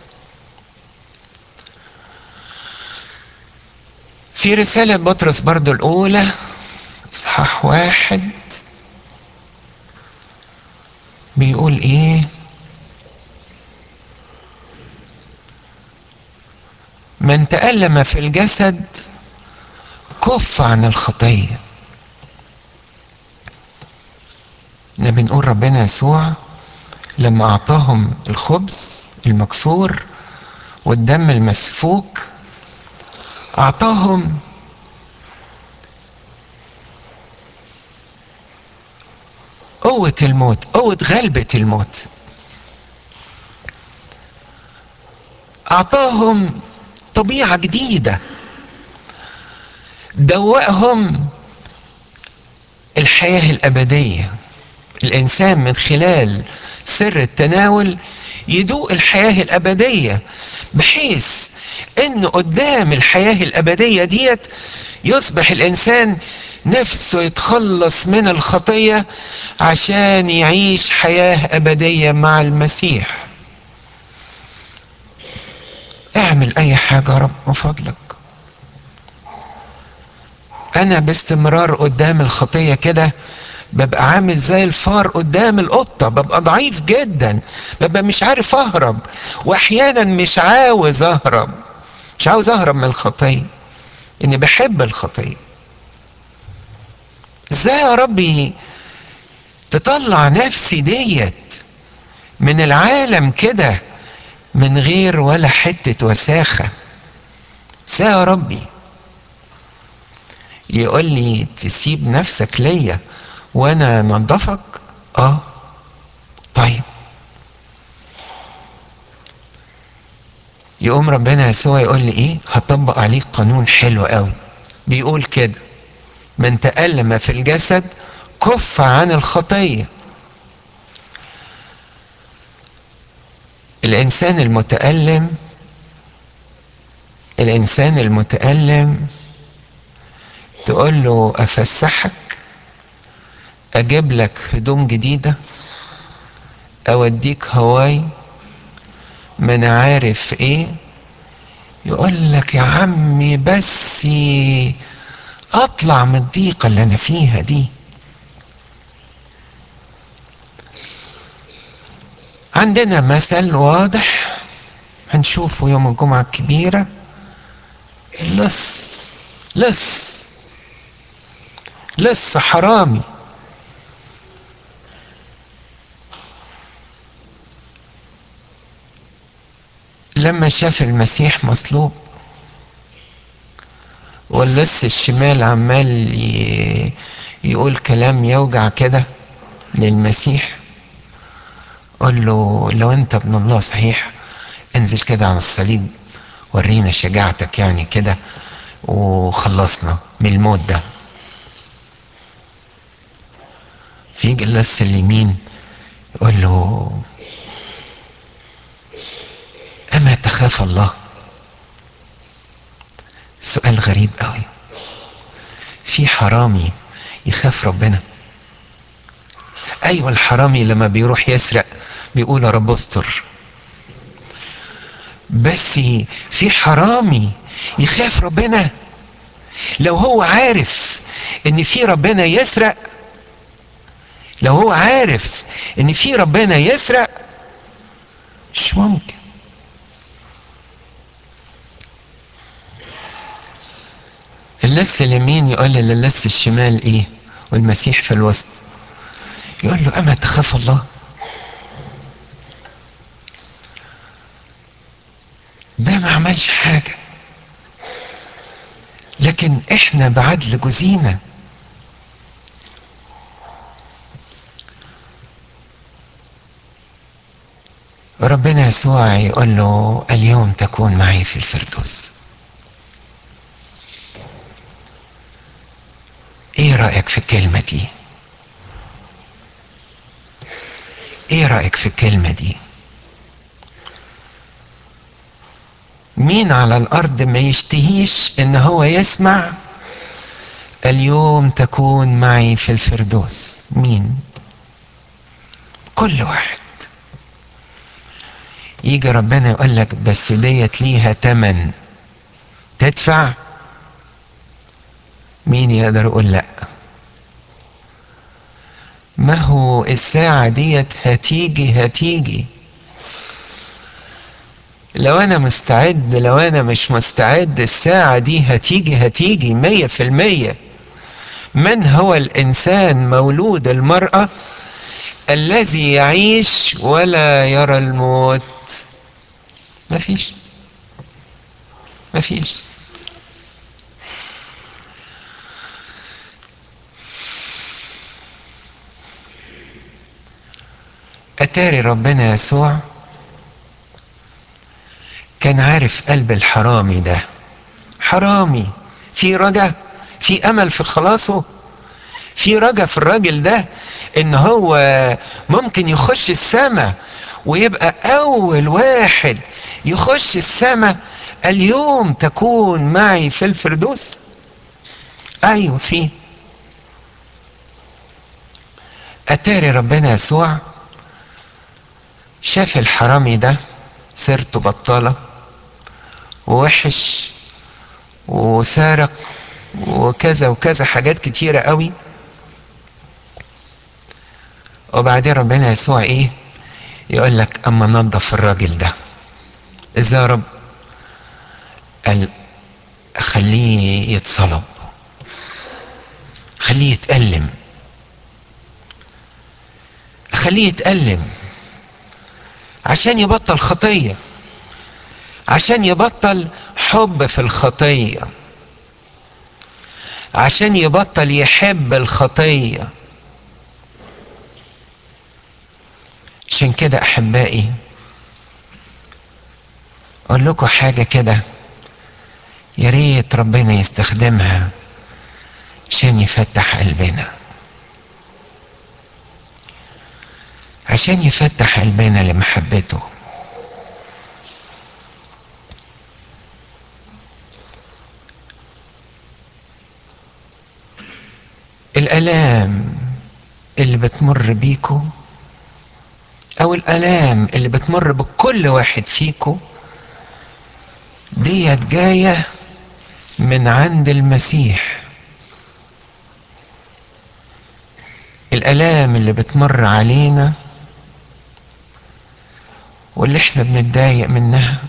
S1: في رسالة بطرس برضو الأولى إصحاح واحد بيقول إيه من تألم في الجسد كف عن الخطية احنا بنقول ربنا يسوع لما أعطاهم الخبز المكسور والدم المسفوك أعطاهم قوة الموت قوة غلبة الموت أعطاهم طبيعة جديدة دوقهم الحياة الأبدية الإنسان من خلال سر التناول يدوق الحياة الأبدية بحيث إنه قدام الحياة الأبدية ديت يصبح الإنسان نفسه يتخلص من الخطية عشان يعيش حياة أبدية مع المسيح اعمل أي حاجة يا رب من فضلك أنا باستمرار قدام الخطية كده ببقى عامل زي الفار قدام القطة ببقى ضعيف جدا ببقى مش عارف أهرب وأحيانا مش عاوز أهرب مش عاوز أهرب من الخطية إني بحب الخطية ازاي يا ربي تطلع نفسي ديت من العالم كده من غير ولا حتة وساخة ازاي يا ربي يقول لي تسيب نفسك ليا وانا انضفك اه طيب يقوم ربنا يسوع يقول لي ايه هطبق عليك قانون حلو قوي بيقول كده من تألم في الجسد كف عن الخطية الإنسان المتألم الإنسان المتألم تقول له أفسحك أجيب لك هدوم جديدة أوديك هواي ما أنا عارف إيه يقول لك يا عمي بس اطلع من الضيقه اللي انا فيها دي عندنا مثل واضح هنشوفه يوم الجمعة الكبيرة لص لص لص حرامي لما شاف المسيح مصلوب واللص الشمال عمال يقول كلام يوجع كده للمسيح قال له لو انت ابن الله صحيح انزل كده عن الصليب ورينا شجاعتك يعني كده وخلصنا من الموت ده في اللص اليمين يقول له اما تخاف الله سؤال غريب قوي في حرامي يخاف ربنا ايوه الحرامي لما بيروح يسرق بيقول يا رب استر بس في حرامي يخاف ربنا لو هو عارف ان في ربنا يسرق لو هو عارف ان في ربنا يسرق مش ممكن اللص اليمين يقول للص الشمال ايه والمسيح في الوسط يقول له اما تخاف الله ده ما عملش حاجة لكن احنا بعدل جزينا ربنا يسوع يقول له اليوم تكون معي في الفردوس ايه رأيك في الكلمة دي ايه رأيك في الكلمة دي مين على الارض ما يشتهيش ان هو يسمع اليوم تكون معي في الفردوس مين كل واحد يجي ربنا يقول لك بس ديت ليها تمن تدفع مين يقدر يقول لا ما هو الساعة ديت هتيجي هتيجي لو انا مستعد لو انا مش مستعد الساعة دي هتيجي هتيجي مية في المية من هو الانسان مولود المرأة الذي يعيش ولا يرى الموت مفيش مفيش اتاري ربنا يسوع كان عارف قلب الحرامي ده حرامي في رجا في امل في خلاصه في رجا في الراجل ده ان هو ممكن يخش السماء ويبقى اول واحد يخش السماء اليوم تكون معي في الفردوس ايوه في اتاري ربنا يسوع شاف الحرامي ده سيرته بطالة ووحش وسارق وكذا وكذا حاجات كتيرة قوي وبعدين ربنا يسوع ايه يقول لك اما نظف الراجل ده ازاي يا رب قال خليه يتصلب خليه يتألم خليه يتألم عشان يبطل خطية عشان يبطل حب في الخطية عشان يبطل يحب الخطية عشان كده أحبائي أقول لكم حاجة كده يا ريت ربنا يستخدمها عشان يفتح قلبنا عشان يفتح قلبنا لمحبته الالام اللي بتمر بيكو او الالام اللي بتمر بكل واحد فيكو ديت جايه من عند المسيح الالام اللي بتمر علينا واللي احنا بنتضايق منها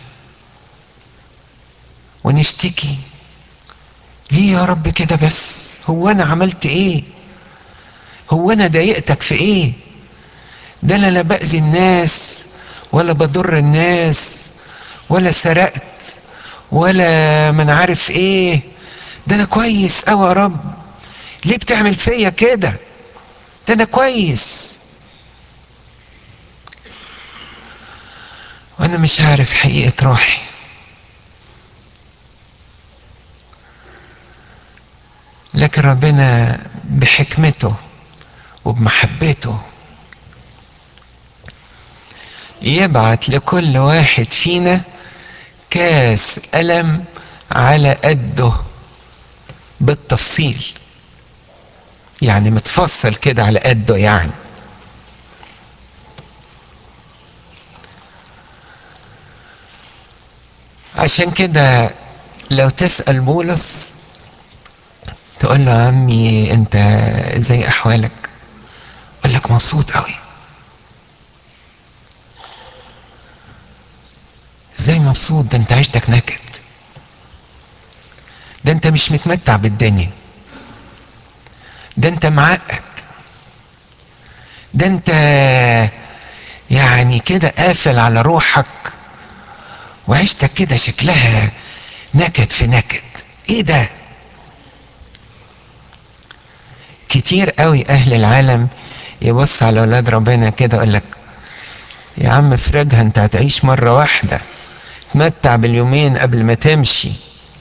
S1: ونشتكي ليه يا رب كده بس هو انا عملت ايه هو انا ضايقتك في ايه ده انا لا باذي الناس ولا بضر الناس ولا سرقت ولا من عارف ايه ده انا كويس قوي يا رب ليه بتعمل فيا كده ده انا كويس وانا مش عارف حقيقة روحي لكن ربنا بحكمته وبمحبته يبعت لكل واحد فينا كاس ألم على قده بالتفصيل يعني متفصل كده على قده يعني عشان كده لو تسأل بولس تقول له يا عمي انت زي احوالك يقول لك مبسوط قوي ازاي مبسوط ده انت عيشتك نكد ده انت مش متمتع بالدنيا ده انت معقد ده انت يعني كده قافل على روحك وعيشتك كده شكلها نكد في نكد ايه ده كتير قوي اهل العالم يبص على اولاد ربنا كده يقول لك يا عم افرجها انت هتعيش مرة واحدة تمتع باليومين قبل ما تمشي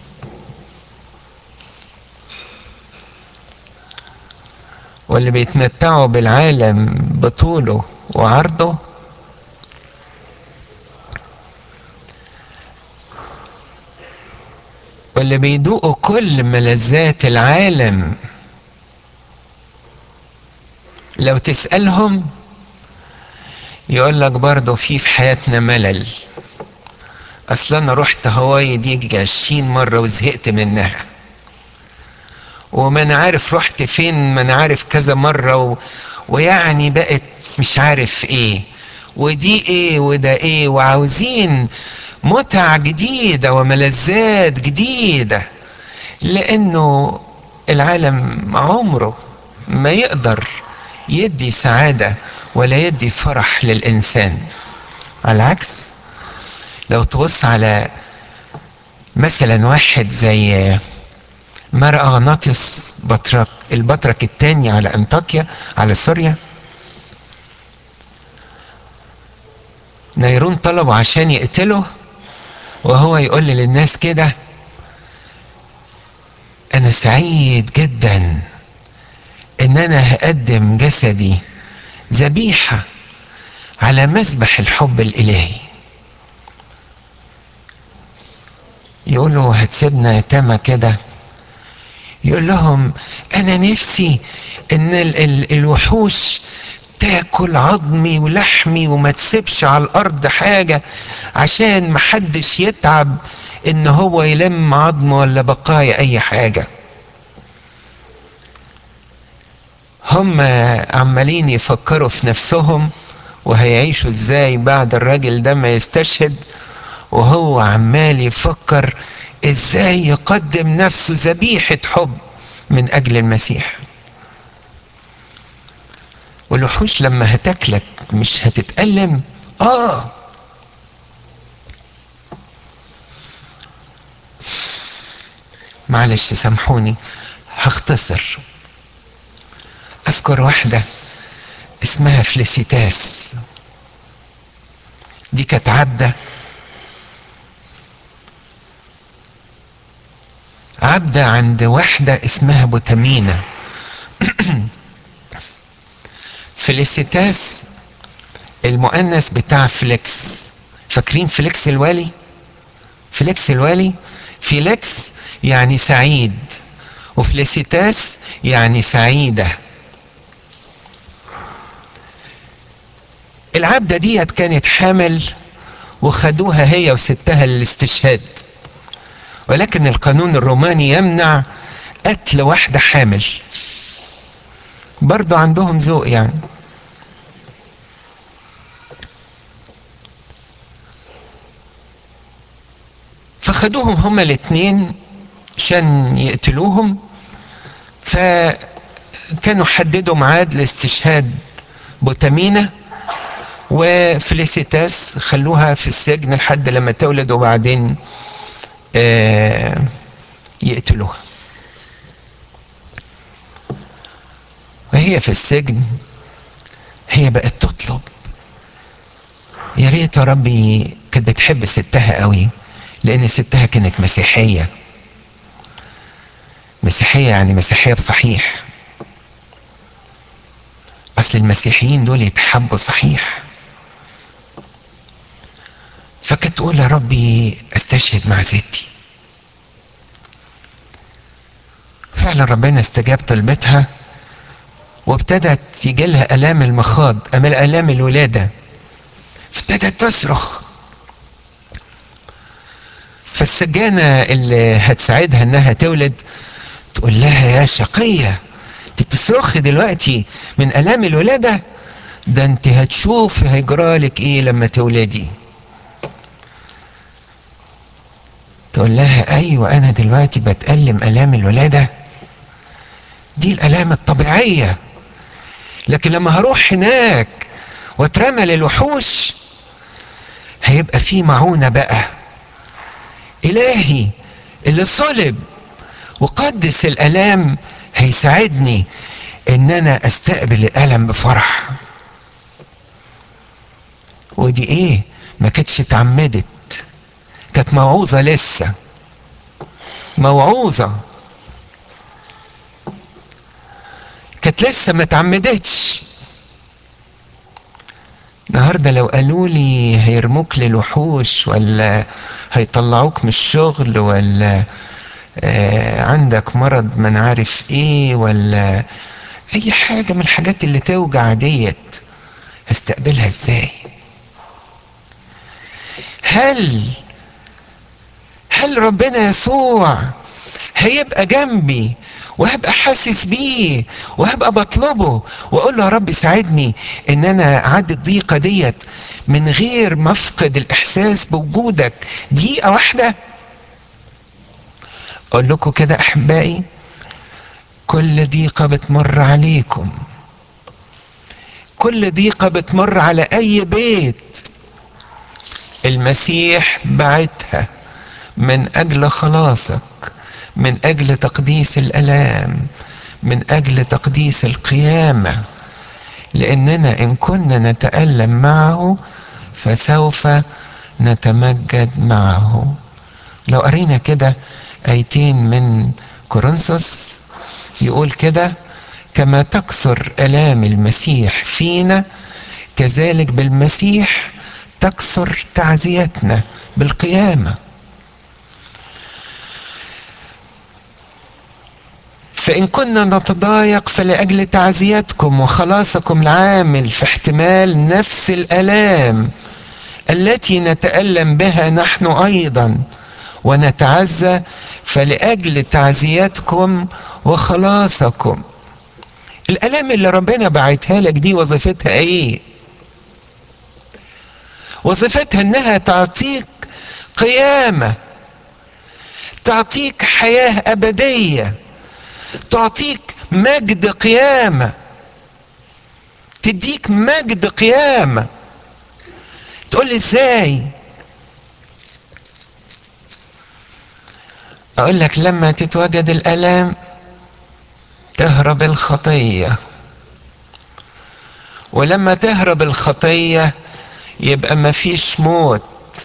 S1: واللي بيتمتعوا بالعالم بطوله وعرضه واللي بيدوقوا كل ملذات العالم لو تسألهم يقول لك برضه في في حياتنا ملل اصل انا رحت هواي دي عشرين مرة وزهقت منها وما انا عارف رحت فين ما انا عارف كذا مرة و... ويعني بقت مش عارف ايه ودي ايه وده ايه وعاوزين متع جديدة وملذات جديدة لانه العالم عمره ما يقدر يدي سعادة ولا يدي فرح للإنسان على العكس لو تبص على مثلا واحد زي مار أغناطيوس بطرك البطرك الثاني على أنطاكيا على سوريا نيرون طلبه عشان يقتله وهو يقول للناس كده أنا سعيد جدا إن أنا هقدم جسدي ذبيحة على مذبح الحب الإلهي يقول له هتسيبنا يتامى كده يقول لهم أنا نفسي إن ال ال الوحوش تاكل عظمي ولحمي وما تسيبش على الأرض حاجة عشان محدش يتعب إن هو يلم عظمه ولا بقايا أي حاجة هم عمالين يفكروا في نفسهم وهيعيشوا ازاي بعد الراجل ده ما يستشهد وهو عمال يفكر ازاي يقدم نفسه ذبيحة حب من اجل المسيح والوحوش لما هتاكلك مش هتتألم اه معلش سامحوني هختصر اذكر واحدة اسمها فليسيتاس دي كانت عبدة عبدة عند واحدة اسمها بوتامينا فليسيتاس المؤنث بتاع فليكس فاكرين فليكس الوالي فليكس الوالي فيليكس يعني سعيد وفليسيتاس يعني سعيده العبدة ديت كانت حامل وخدوها هي وستها للاستشهاد ولكن القانون الروماني يمنع قتل واحدة حامل برضو عندهم ذوق يعني فخدوهم هما الاتنين عشان يقتلوهم فكانوا حددوا ميعاد لاستشهاد بوتامينا وفليسيتاس خلوها في السجن لحد لما تولد وبعدين آه يقتلوها وهي في السجن هي بقت تطلب يا ريت يا ربي كانت بتحب ستها قوي لان ستها كانت مسيحيه مسيحيه يعني مسيحيه بصحيح اصل المسيحيين دول يتحبوا صحيح فكانت تقول يا ربي استشهد مع ستي فعلا ربنا استجاب طلبتها وابتدت يجي لها الام المخاض امال الام الولاده فابتدت تصرخ فالسجانه اللي هتساعدها انها تولد تقول لها يا شقيه انت بتصرخي دلوقتي من الام الولاده ده انت هتشوف هيجرالك ايه لما تولدي تقول لها ايوه انا دلوقتي بتألم الام الولاده دي الالام الطبيعيه لكن لما هروح هناك واترمى للوحوش هيبقى في معونه بقى الهي اللي صلب وقدس الالام هيساعدني ان انا استقبل الالم بفرح ودي ايه ما كانتش اتعمدت كانت موعوظه لسه موعوظه كانت لسه ما اتعمدتش النهارده لو قالوا لي هيرموك للوحوش ولا هيطلعوك من الشغل ولا آه عندك مرض من عارف ايه ولا اي حاجة من الحاجات اللي توجع ديت هستقبلها ازاي هل هل ربنا يسوع هيبقى جنبي وهبقى حاسس بيه وهبقى بطلبه واقول له يا رب ساعدني ان انا اعدي الضيقه ديت من غير ما افقد الاحساس بوجودك دقيقه واحده اقول لكم كده احبائي كل ضيقه بتمر عليكم كل ضيقه بتمر على اي بيت المسيح بعتها من اجل خلاصك من اجل تقديس الالام من اجل تقديس القيامه لاننا ان كنا نتالم معه فسوف نتمجد معه لو قرينا كده ايتين من كورنثوس يقول كده كما تكثر الام المسيح فينا كذلك بالمسيح تكثر تعزيتنا بالقيامه فإن كنا نتضايق فلأجل تعزيتكم وخلاصكم العامل في احتمال نفس الآلام التي نتألم بها نحن أيضا ونتعزى فلأجل تعزيتكم وخلاصكم الآلام اللي ربنا بعتها لك دي وظيفتها إيه؟ وظيفتها إنها تعطيك قيامة تعطيك حياة أبدية تعطيك مجد قيامة تديك مجد قيامة تقول لي ازاي اقول لك لما تتوجد الالام تهرب الخطية ولما تهرب الخطية يبقى مفيش موت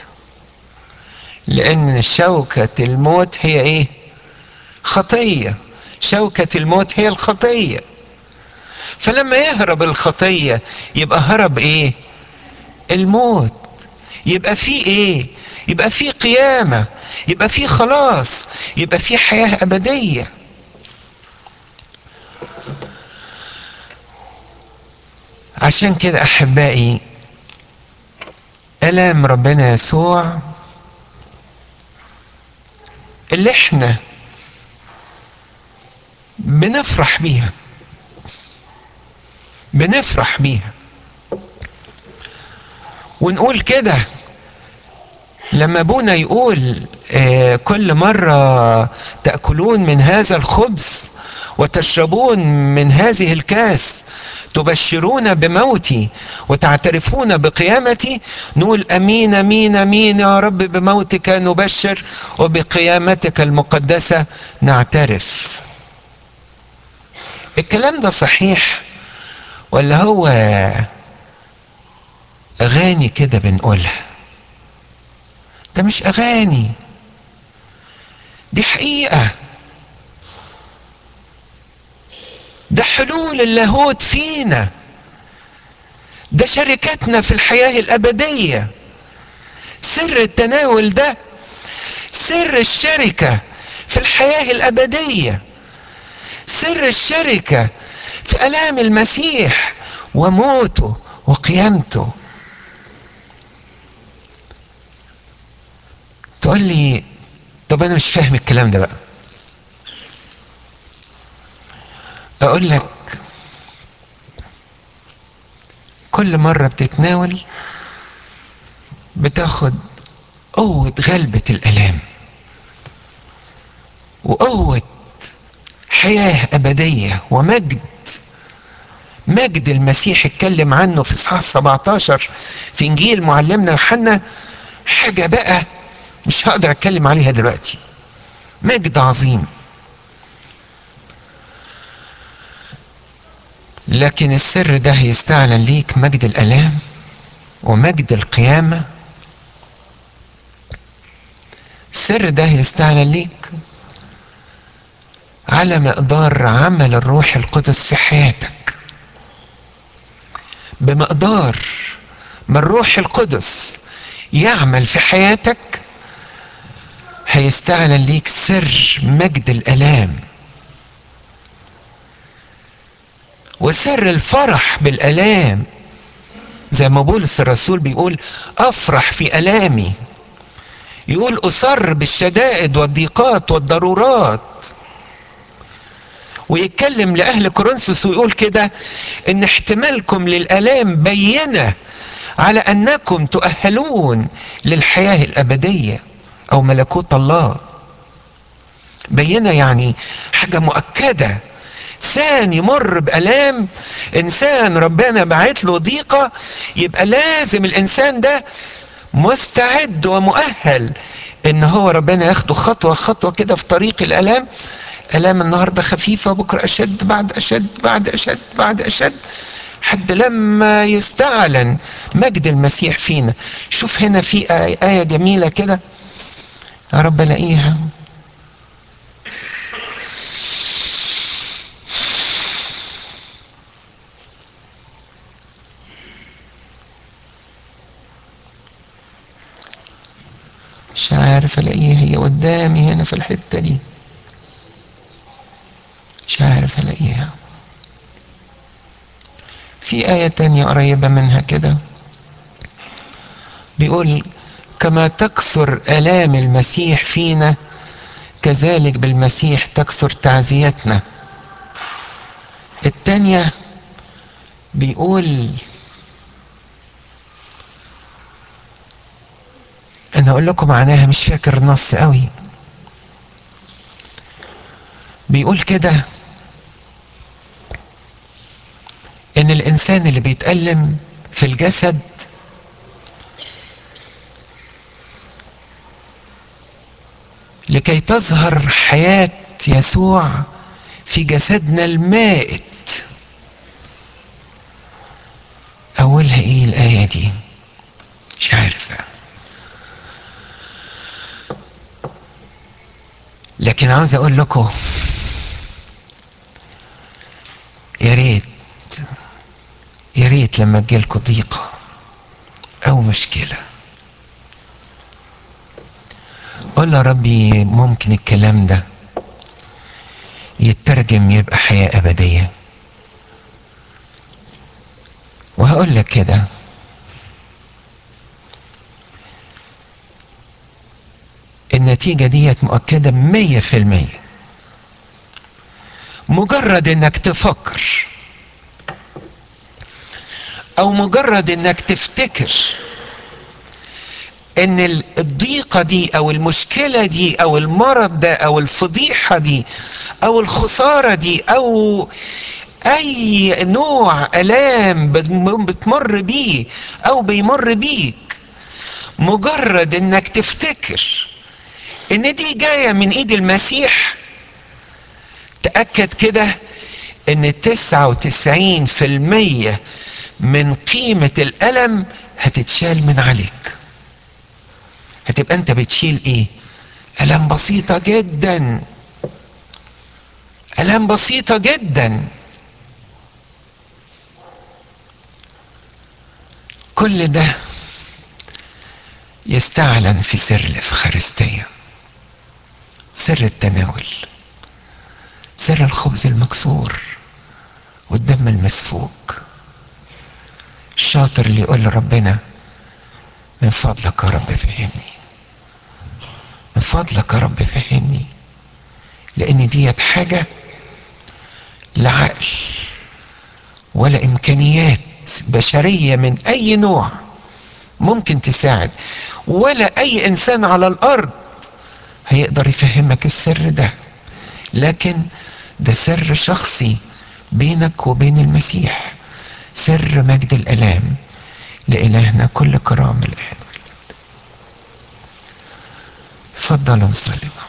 S1: لان شوكة الموت هي ايه خطيه شوكة الموت هي الخطية فلما يهرب الخطية يبقى هرب ايه الموت يبقى في ايه يبقى في قيامة يبقى في خلاص يبقى في حياة أبدية عشان كده أحبائي ألام ربنا يسوع اللي احنا بنفرح بيها بنفرح بيها ونقول كده لما ابونا يقول آه كل مرة تأكلون من هذا الخبز وتشربون من هذه الكاس تبشرون بموتي وتعترفون بقيامتي نقول امين امين امين يا رب بموتك نبشر وبقيامتك المقدسة نعترف الكلام ده صحيح ولا هو اغاني كده بنقولها ده مش اغاني دي حقيقه ده حلول اللاهوت فينا ده شركتنا في الحياه الابديه سر التناول ده سر الشركه في الحياه الابديه سر الشركه في الام المسيح وموته وقيامته تقول لي طب انا مش فاهم الكلام ده بقى اقول لك كل مرة بتتناول بتاخد قوة غلبة الآلام وقوة حياة أبدية ومجد مجد المسيح اتكلم عنه في اصحاح 17 في انجيل معلمنا يوحنا حاجة بقى مش هقدر اتكلم عليها دلوقتي مجد عظيم لكن السر ده هيستعلن ليك مجد الالام ومجد القيامه السر ده هيستعلن ليك على مقدار عمل الروح القدس في حياتك بمقدار ما الروح القدس يعمل في حياتك هيستعلن ليك سر مجد الالام وسر الفرح بالالام زي ما بولس الرسول بيقول افرح في الامي يقول اصر بالشدائد والضيقات والضرورات ويتكلم لاهل كورنثوس ويقول كده ان احتمالكم للالام بينه على انكم تؤهلون للحياه الابديه او ملكوت الله بينه يعني حاجه مؤكده انسان يمر بالام انسان ربنا بعت له ضيقه يبقى لازم الانسان ده مستعد ومؤهل ان هو ربنا ياخده خطوه خطوه كده في طريق الالام الام النهارده خفيفه بكره اشد بعد اشد بعد اشد بعد اشد حد لما يستعلن مجد المسيح فينا شوف هنا في آية جميلة كده يا رب الاقيها مش عارف الاقيها هي قدامي هنا في الحتة دي مش عارف الاقيها في آية تانية قريبة منها كده بيقول كما تكثر آلام المسيح فينا كذلك بالمسيح تكثر تعزيتنا التانية بيقول انا اقول لكم معناها مش فاكر النص قوي بيقول كده ان الانسان اللي بيتألم في الجسد لكي تظهر حياة يسوع في جسدنا المائت اولها ايه الايه دي مش عارف لكن عاوز اقول لكم يا ريت يا ريت لما تجيلكوا ضيقه او مشكله قول يا ربي ممكن الكلام ده يترجم يبقى حياه ابديه وهقول لك كده النتيجة ديت مؤكدة مية في المية مجرد انك تفكر او مجرد انك تفتكر ان الضيقة دي او المشكلة دي او المرض ده او الفضيحة دي او الخسارة دي او اي نوع الام بتمر بيه او بيمر بيك مجرد انك تفتكر ان دي جاية من ايد المسيح تأكد كده ان تسعة وتسعين في المية من قيمة الألم هتتشال من عليك هتبقى انت بتشيل ايه ألم بسيطة جدا ألم بسيطة جدا كل ده يستعلن في سر الإفخارستية سر التناول سر الخبز المكسور والدم المسفوك الشاطر اللي يقول لربنا من فضلك يا رب فهمني من فضلك يا رب فهمني لان ديت حاجة لا عقل ولا امكانيات بشرية من اي نوع ممكن تساعد ولا اي انسان على الارض هيقدر يفهمك السر ده لكن ده سر شخصي بينك وبين المسيح سر مجد الالام لالهنا كل كرام الان تفضلوا نصلي